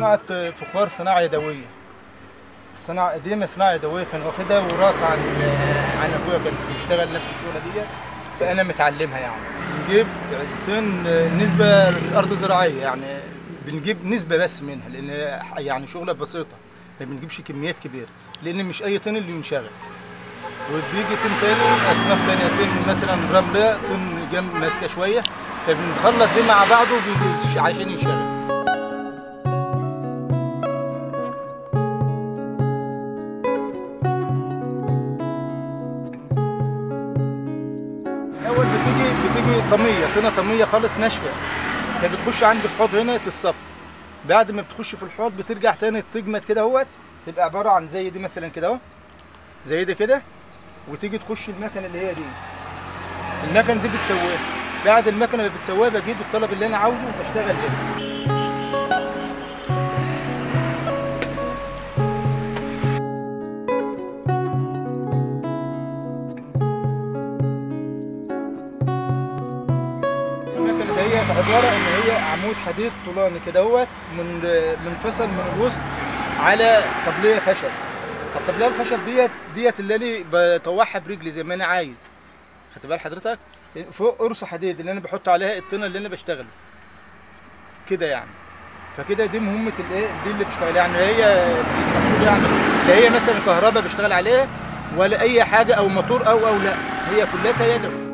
صناعه فخار صناعه يدويه صناعه قديمه صناعه يدويه كان واخدها وراثه عن عن ابويا كان بيشتغل نفس الشغله دي فانا متعلمها يعني بنجيب طن نسبه للارض زراعيه يعني بنجيب نسبه بس منها لان يعني شغله بسيطه ما بنجيبش كميات كبيره لان مش اي طن اللي ينشغل وبيجي طن تاني اصناف تانية طن مثلا رمله طن جنب ماسكه شويه فبنخلط دي مع بعضه بيجي عشان ينشغل الاول بتيجي بتيجي طميه طينه طميه خالص ناشفه فبتخش عندي في حوض هنا تتصفى بعد ما بتخش في الحوض بترجع تاني تجمد كده اهوت تبقى عباره عن زي دي مثلا كده اهو زي دي كده وتيجي تخش المكنه اللي هي دي المكنه دي بتسويها بعد المكنه ما بتسويها بجيب الطلب اللي انا عاوزه وبشتغل هنا المكنه دي عباره ان هي عمود حديد طولاني كده اهوت من منفصل من الوسط على طبليه خشب فالطبليه الخشب ديت ديت اللي انا بطوعها برجلي زي ما انا عايز خدت بال حضرتك فوق قرص حديد اللي انا بحط عليها الطينه اللي انا بشتغله كده يعني فكده دي مهمه الايه دي اللي بشتغل يعني هي المقصود يعني لا هي مثلا كهرباء بشتغل عليها ولا اي حاجه او موتور او او لا هي كلها يدوي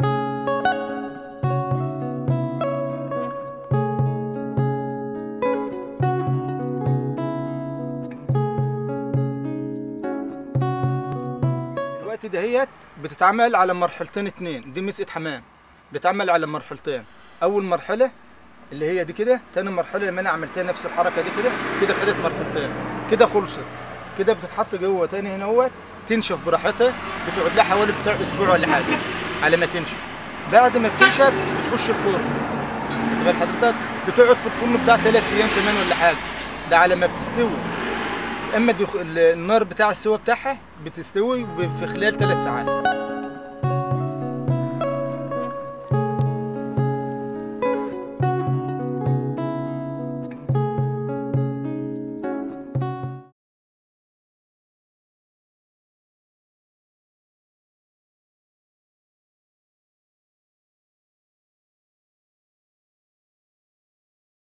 دلوقتي دهيت بتتعمل على مرحلتين اتنين دي مسقة حمام بتتعمل على مرحلتين اول مرحله اللي هي دي كده تاني مرحله لما انا عملتها نفس الحركه دي كده كده خدت مرحلتين كده خلصت كده بتتحط جوه تاني هنا اهوت تنشف براحتها بتقعد لها حوالي بتاع اسبوع ولا حاجه على ما تنشف بعد ما بتنشف بتخش الفرن خد بال حضرتك بتقعد في الفرن بتاع ثلاث ايام كمان ولا حاجه ده على ما بتستوي اما النار بتاع السوا بتاعها بتستوي في خلال ثلاث ساعات